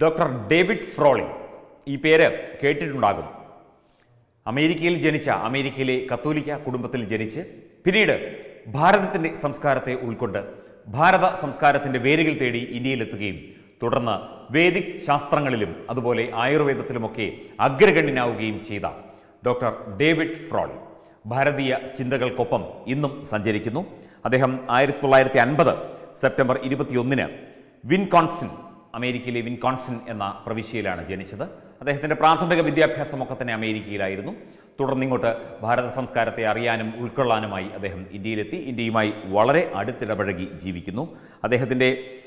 doctor David ഫ്രോളി ഈ പേര് കേട്ടിട്ടുണ്ടാകും അമേരിക്കയിൽ ജനിച്ച അമേരിക്കയിലെ കത്തോലിക്ക കുടുംബത്തിൽ ജനിച്ച് പിന്നീട് ഭാരതത്തിൻ്റെ സംസ്കാരത്തെ ഉൾക്കൊണ്ട് ഭാരത സംസ്കാരത്തിൻ്റെ വേരുകൾ തേടി ഇന്ത്യയിലെത്തുകയും തുടർന്ന് വേദിക് ശാസ്ത്രങ്ങളിലും അതുപോലെ ആയുർവേദത്തിലുമൊക്കെ അഗ്രഗണ്യനാവുകയും ചെയ്ത ഡോക്ടർ ഡേവിഡ് ഫ്രോളി ഭാരതീയ ചിന്തകൾക്കൊപ്പം ഇന്നും സഞ്ചരിക്കുന്നു അദ്ദേഹം ആയിരത്തി തൊള്ളായിരത്തി അൻപത് സെപ്റ്റംബർ ഇരുപത്തിയൊന്നിന് വിൻകോൺസിൻ അമേരിക്കയിലെ വിൻകോൺസിൻ എന്ന പ്രവിശ്യയിലാണ് ജനിച്ചത് അദ്ദേഹത്തിൻ്റെ പ്രാഥമിക വിദ്യാഭ്യാസമൊക്കെ തന്നെ അമേരിക്കയിലായിരുന്നു തുടർന്നിങ്ങോട്ട് ഭാരത സംസ്കാരത്തെ അറിയാനും ഉൾക്കൊള്ളാനുമായി അദ്ദേഹം ഇന്ത്യയിലെത്തി ഇന്ത്യയുമായി വളരെ അടുത്തിടപഴകി ജീവിക്കുന്നു അദ്ദേഹത്തിൻ്റെ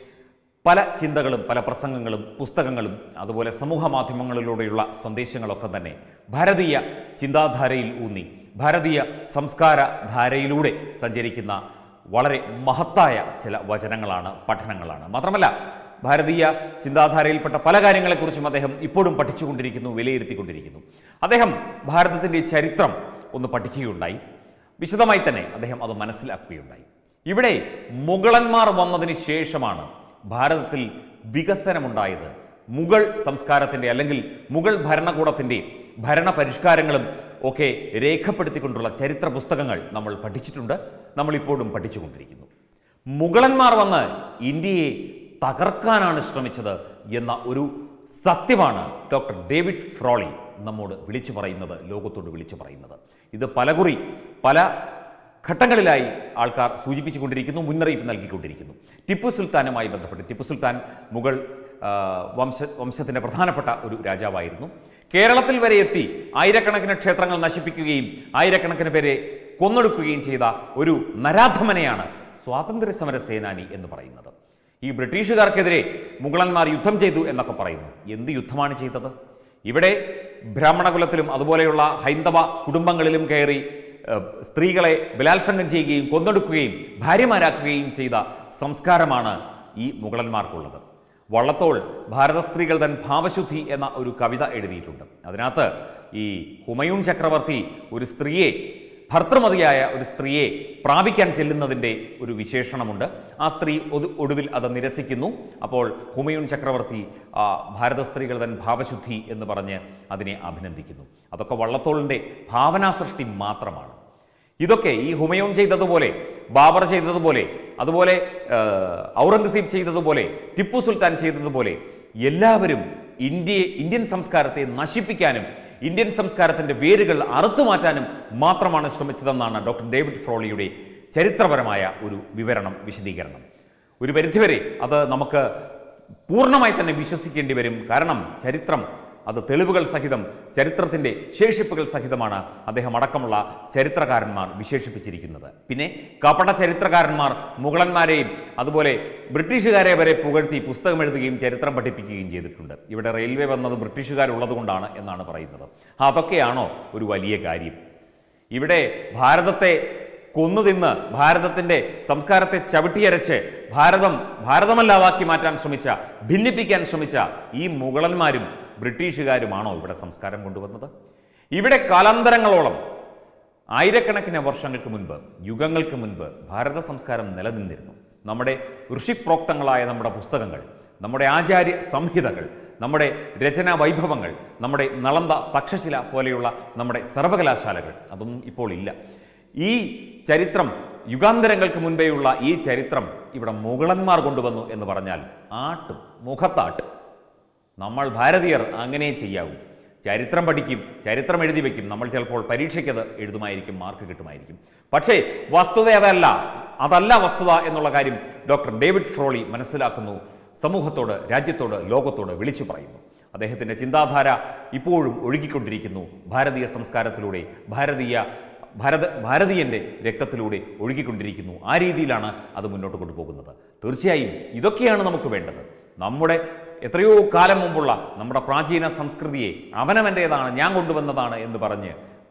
പല ചിന്തകളും പല പ്രസംഗങ്ങളും പുസ്തകങ്ങളും അതുപോലെ സമൂഹ മാധ്യമങ്ങളിലൂടെയുള്ള സന്ദേശങ്ങളൊക്കെ തന്നെ ഭാരതീയ ചിന്താധാരയിൽ ഊന്നി ഭാരതീയ സംസ്കാര ധാരയിലൂടെ സഞ്ചരിക്കുന്ന വളരെ മഹത്തായ ചില വചനങ്ങളാണ് പഠനങ്ങളാണ് മാത്രമല്ല ഭാരതീയ ചിന്താധാരയിൽപ്പെട്ട പല കാര്യങ്ങളെക്കുറിച്ചും അദ്ദേഹം ഇപ്പോഴും പഠിച്ചുകൊണ്ടിരിക്കുന്നു വിലയിരുത്തിക്കൊണ്ടിരിക്കുന്നു അദ്ദേഹം ഭാരതത്തിൻ്റെ ചരിത്രം ഒന്ന് പഠിക്കുകയുണ്ടായി വിശദമായി തന്നെ അദ്ദേഹം അത് മനസ്സിലാക്കുകയുണ്ടായി ഇവിടെ മുഗളന്മാർ വന്നതിന് ശേഷമാണ് ഭാരതത്തിൽ വികസനമുണ്ടായത് മുഗൾ സംസ്കാരത്തിൻ്റെ അല്ലെങ്കിൽ മുഗൾ ഭരണകൂടത്തിൻ്റെ ഭരണ പരിഷ്കാരങ്ങളും ഒക്കെ രേഖപ്പെടുത്തിക്കൊണ്ടുള്ള ചരിത്ര പുസ്തകങ്ങൾ നമ്മൾ പഠിച്ചിട്ടുണ്ട് നമ്മളിപ്പോഴും പഠിച്ചുകൊണ്ടിരിക്കുന്നു മുഗളന്മാർ വന്ന് ഇന്ത്യയെ തകർക്കാനാണ് ശ്രമിച്ചത് എന്ന ഒരു സത്യമാണ് ഡോക്ടർ ഡേവിഡ് ഫ്രോളി നമ്മോട് വിളിച്ചു പറയുന്നത് ലോകത്തോട് വിളിച്ചു പറയുന്നത് ഇത് പലകുറി പല ഘട്ടങ്ങളിലായി ആൾക്കാർ സൂചിപ്പിച്ചുകൊണ്ടിരിക്കുന്നു മുന്നറിയിപ്പ് നൽകിക്കൊണ്ടിരിക്കുന്നു ടിപ്പു സുൽത്താനുമായി ബന്ധപ്പെട്ട് ടിപ്പു സുൽത്താൻ മുഗൾ ആ, വംശ വംശത്തിൻ്റെ പ്രധാനപ്പെട്ട ഒരു രാജാവായിരുന്നു കേരളത്തിൽ വരെ എത്തി ആയിരക്കണക്കിന് ക്ഷേത്രങ്ങൾ നശിപ്പിക്കുകയും ആയിരക്കണക്കിന് പേരെ കൊന്നൊടുക്കുകയും ചെയ്ത ഒരു നരാധമനെയാണ് സ്വാതന്ത്ര്യ സമര സേനാനി എന്ന് പറയുന്നത് ഈ ബ്രിട്ടീഷുകാർക്കെതിരെ മുഗളന്മാർ യുദ്ധം ചെയ്തു എന്നൊക്കെ പറയുന്നു എന്ത് യുദ്ധമാണ് ചെയ്തത് ഇവിടെ ബ്രാഹ്മണകുലത്തിലും അതുപോലെയുള്ള ഹൈന്ദവ കുടുംബങ്ങളിലും കയറി ഏഹ്, സ്ത്രീകളെ ബലാത്സംഗം ചെയ്യുകയും കൊന്നൊടുക്കുകയും ഭാര്യമാരാക്കുകയും ചെയ്ത സംസ്കാരമാണ് ഈ മുഗളന്മാർക്കുള്ളത് വള്ളത്തോൾ ഭാരത സ്ത്രീകൾ തൻ ഭാവശുദ്ധി എന്ന ഒരു കവിത എഴുതിയിട്ടുണ്ട് അതിനകത്ത് ഈ ഹുമയൂൺ ചക്രവർത്തി ഒരു സ്ത്രീയെ ഭർത്തൃമതിയായ ഒരു സ്ത്രീയെ പ്രാപിക്കാൻ ചെല്ലുന്നതിൻ്റെ ഒരു വിശേഷണമുണ്ട് ആ സ്ത്രീ ഒതു- ഒടുവിൽ അത് നിരസിക്കുന്നു അപ്പോൾ ഹുമയൂൺ ചക്രവർത്തി ആ, ഭാരത സ്ത്രീകൾ തൻ ഭാവശുദ്ധി എന്ന് പറഞ്ഞ് അതിനെ അഭിനന്ദിക്കുന്നു അതൊക്കെ വള്ളത്തോളിൻ്റെ ഭാവനാസൃഷ്ടി മാത്രമാണ് ഇതൊക്കെ ഈ ഹുമയൂൺ ചെയ്തതുപോലെ ബാബർ ചെയ്തതുപോലെ അതുപോലെ ആ, ഔറംഗസീബ് ചെയ്തതുപോലെ ടിപ്പു സുൽത്താൻ ചെയ്തതുപോലെ എല്ലാവരും ഇന്ത്യയെ ഇന്ത്യൻ സംസ്കാരത്തെ നശിപ്പിക്കാനും ഇന്ത്യൻ സംസ്കാരത്തിൻ്റെ വേരുകൾ അറുത്തുമാറ്റാനും മാത്രമാണ് ശ്രമിച്ചതെന്നാണ് ഡോക്ടർ ഡേവിഡ് ഫ്രോളിയുടെ ചരിത്രപരമായ ഒരു വിവരണം വിശദീകരണം ഒരു പരിധിവരെ അത് നമുക്ക് പൂർണ്ണമായി തന്നെ വിശ്വസിക്കേണ്ടി വരും കാരണം ചരിത്രം അത് തെളിവുകൾ സഹിതം ചരിത്രത്തിൻ്റെ ശേഷിപ്പുകൾ സഹിതമാണ് അദ്ദേഹം അടക്കമുള്ള ചരിത്രകാരന്മാർ വിശേഷിപ്പിച്ചിരിക്കുന്നത് പിന്നെ കപട ചരിത്രകാരന്മാർ മുഗളന്മാരെയും അതുപോലെ ബ്രിട്ടീഷുകാരെ വരെ പുകഴ്ത്തി പുസ്തകം എഴുതുകയും ചരിത്രം പഠിപ്പിക്കുകയും ചെയ്തിട്ടുണ്ട് ഇവിടെ റെയിൽവേ വന്നത് ബ്രിട്ടീഷുകാരുള്ളത് കൊണ്ടാണ് എന്നാണ് പറയുന്നത് അതൊക്കെയാണോ ഒരു വലിയ കാര്യം ഇവിടെ ഭാരതത്തെ കൊന്നു തിന്ന് ഭാരതത്തിൻ്റെ സംസ്കാരത്തെ ചവിട്ടിയരച്ച് ഭാരതം ഭാരതമല്ലാതാക്കി മാറ്റാൻ ശ്രമിച്ച ഭിന്നിപ്പിക്കാൻ ശ്രമിച്ച ഈ മുഗളന്മാരും ബ്രിട്ടീഷുകാരുമാണോ ഇവിടെ സംസ്കാരം കൊണ്ടുവന്നത് ഇവിടെ കാലാന്തരങ്ങളോളം ആയിരക്കണക്കിന് വർഷങ്ങൾക്ക് മുൻപ് യുഗങ്ങൾക്ക് മുൻപ് ഭാരത സംസ്കാരം നിലനിന്നിരുന്നു നമ്മുടെ ഋഷിപ്രോക്തങ്ങളായ നമ്മുടെ പുസ്തകങ്ങൾ നമ്മുടെ ആചാര്യ സംഹിതകൾ നമ്മുടെ രചനാ വൈഭവങ്ങൾ നമ്മുടെ നളന്ത തക്ഷശില പോലെയുള്ള നമ്മുടെ സർവകലാശാലകൾ അതൊന്നും ഇപ്പോൾ ഇല്ല ഈ ചരിത്രം യുഗാന്തരങ്ങൾക്ക് മുൻപേയുള്ള ഈ ചരിത്രം ഇവിടെ മുഗളന്മാർ കൊണ്ടുവന്നു എന്ന് പറഞ്ഞാൽ ആട്ടും മുഖത്താട്ടും നമ്മൾ ഭാരതീയർ അങ്ങനെ ചെയ്യാവൂ ചരിത്രം പഠിക്കും ചരിത്രം എഴുതി വയ്ക്കും നമ്മൾ ചിലപ്പോൾ പരീക്ഷയ്ക്കത് എഴുതുമായിരിക്കും മാർക്ക് കിട്ടുമായിരിക്കും പക്ഷേ വസ്തുത അതല്ല അതല്ല വസ്തുത എന്നുള്ള കാര്യം ഡോക്ടർ ഡേവിഡ് ഫ്രോളി മനസ്സിലാക്കുന്നു സമൂഹത്തോട് രാജ്യത്തോട് ലോകത്തോട് വിളിച്ചു പറയുന്നു അദ്ദേഹത്തിൻ്റെ ചിന്താധാര ഇപ്പോഴും ഒഴുകിക്കൊണ്ടിരിക്കുന്നു ഭാരതീയ സംസ്കാരത്തിലൂടെ ഭാരതീയ ഭാരത ഭാരതീയൻ്റെ രക്തത്തിലൂടെ ഒഴുകിക്കൊണ്ടിരിക്കുന്നു ആ രീതിയിലാണ് അത് മുന്നോട്ട് കൊണ്ടുപോകുന്നത് തീർച്ചയായും ഇതൊക്കെയാണ് നമുക്ക് വേണ്ടത് നമ്മുടെ എത്രയോ കാലം മുമ്പുള്ള നമ്മുടെ പ്രാചീന സംസ്കൃതിയെ അവനവൻ്റേതാണ് ഞാൻ കൊണ്ടുവന്നതാണ് എന്ന് പറഞ്ഞ്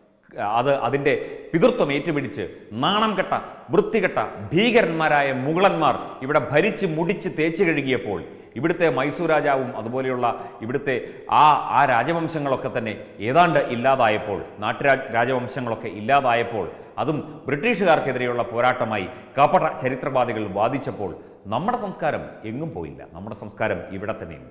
അത് അതിൻ്റെ പിതൃത്വം ഏറ്റുപിടിച്ച് നാണം കെട്ട വൃത്തികെട്ട ഭീകരന്മാരായ മുഗളന്മാർ ഇവിടെ ഭരിച്ച് മുടിച്ച് തേച്ച് കഴുകിയപ്പോൾ ഇവിടുത്തെ മൈസൂർ രാജാവും അതുപോലെയുള്ള ഇവിടുത്തെ ആ ആ രാജവംശങ്ങളൊക്കെ തന്നെ ഏതാണ്ട് ഇല്ലാതായപ്പോൾ നാട്ടുരാ രാജവംശങ്ങളൊക്കെ ഇല്ലാതായപ്പോൾ അതും ബ്രിട്ടീഷുകാർക്കെതിരെയുള്ള പോരാട്ടമായി കപട ചരിത്രവാദികൾ വാദിച്ചപ്പോൾ നമ്മുടെ സംസ്കാരം എങ്ങും പോയില്ല നമ്മുടെ സംസ്കാരം ഇവിടെ തന്നെയുണ്ട്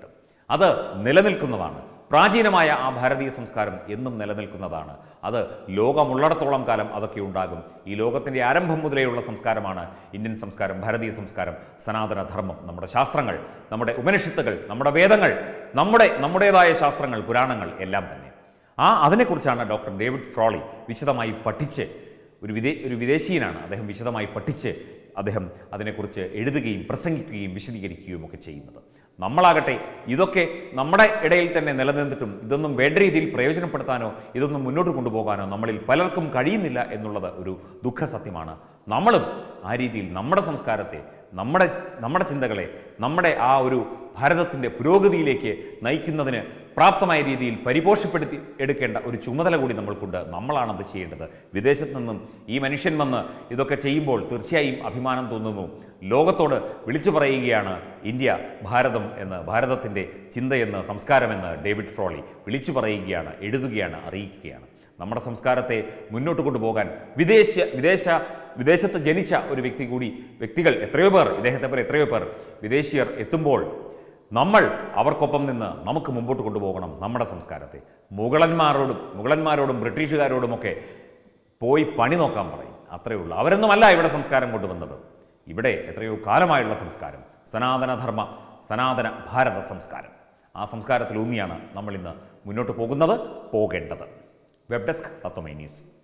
അത് നിലനിൽക്കുന്നതാണ് പ്രാചീനമായ ആ ഭാരതീയ സംസ്കാരം എന്നും നിലനിൽക്കുന്നതാണ് അത് ലോകമുള്ളിടത്തോളം കാലം അതൊക്കെ ഉണ്ടാകും ഈ ലോകത്തിൻ്റെ ആരംഭം മുതലേയുള്ള സംസ്കാരമാണ് ഇന്ത്യൻ സംസ്കാരം ഭാരതീയ സംസ്കാരം സനാതന ധർമ്മം നമ്മുടെ ശാസ്ത്രങ്ങൾ നമ്മുടെ ഉപനിഷത്തുകൾ നമ്മുടെ വേദങ്ങൾ നമ്മുടെ നമ്മുടേതായ ശാസ്ത്രങ്ങൾ പുരാണങ്ങൾ എല്ലാം തന്നെ ആ അതിനെക്കുറിച്ചാണ് ഡോക്ടർ ഡേവിഡ് ഫ്രോളി വിശദമായി പഠിച്ച് ഒരു വിദേ ഒരു വിദേശീയനാണ് അദ്ദേഹം വിശദമായി പഠിച്ച് അദ്ദേഹം അതിനെക്കുറിച്ച് എഴുതുകയും പ്രസംഗിക്കുകയും വിശദീകരിക്കുകയും ഒക്കെ ചെയ്യുന്നത് നമ്മളാകട്ടെ ഇതൊക്കെ നമ്മുടെ ഇടയിൽ തന്നെ നിലനിന്നിട്ടും ഇതൊന്നും വേണ്ട രീതിയിൽ പ്രയോജനപ്പെടുത്താനോ ഇതൊന്നും മുന്നോട്ട് കൊണ്ടുപോകാനോ നമ്മളിൽ പലർക്കും കഴിയുന്നില്ല എന്നുള്ളത് ഒരു ദുഃഖസത്യമാണ് നമ്മളും ആ രീതിയിൽ നമ്മുടെ സംസ്കാരത്തെ നമ്മുടെ നമ്മുടെ ചിന്തകളെ നമ്മുടെ ആ ഒരു ഭാരതത്തിൻ്റെ പുരോഗതിയിലേക്ക് നയിക്കുന്നതിന് പ്രാപ്തമായ രീതിയിൽ പരിപോഷപ്പെടുത്തി എടുക്കേണ്ട ഒരു ചുമതല കൂടി നമ്മൾക്കുണ്ട് നമ്മളാണത് ചെയ്യേണ്ടത് വിദേശത്ത് നിന്നും ഈ മനുഷ്യൻ വന്ന് ഇതൊക്കെ ചെയ്യുമ്പോൾ തീർച്ചയായും അഭിമാനം തോന്നുന്നു ലോകത്തോട് വിളിച്ചു പറയുകയാണ് ഇന്ത്യ ഭാരതം എന്ന് ഭാരതത്തിൻ്റെ ചിന്തയെന്ന് സംസ്കാരമെന്ന് ഡേവിഡ് ഫ്രോളി വിളിച്ചു പറയുകയാണ് എഴുതുകയാണ് അറിയിക്കുകയാണ് നമ്മുടെ സംസ്കാരത്തെ മുന്നോട്ട് കൊണ്ടുപോകാൻ വിദേശ വിദേശ വിദേശത്ത് ജനിച്ച ഒരു വ്യക്തി കൂടി വ്യക്തികൾ എത്രയോ പേർ ഇദ്ദേഹത്തെ പോലെ എത്രയോ പേർ വിദേശീയർ എത്തുമ്പോൾ നമ്മൾ അവർക്കൊപ്പം നിന്ന് നമുക്ക് മുമ്പോട്ട് കൊണ്ടുപോകണം നമ്മുടെ സംസ്കാരത്തെ മുഗളന്മാരോടും മുഗളന്മാരോടും ബ്രിട്ടീഷുകാരോടുമൊക്കെ പോയി പണി നോക്കാൻ പറയും അത്രയേ ഉള്ളൂ അവരൊന്നുമല്ല ഇവിടെ സംസ്കാരം കൊണ്ടുവന്നത് ഇവിടെ എത്രയോ കാലമായുള്ള സംസ്കാരം സനാതനധർമ്മ സനാതന ഭാരത സംസ്കാരം ആ സംസ്കാരത്തിലൂന്നിയാണ് നമ്മൾ ഇന്ന് മുന്നോട്ട് പോകുന്നത് പോകേണ്ടത് വെബ് ഡെസ്ക് തത്വമൈ ന്യൂസ്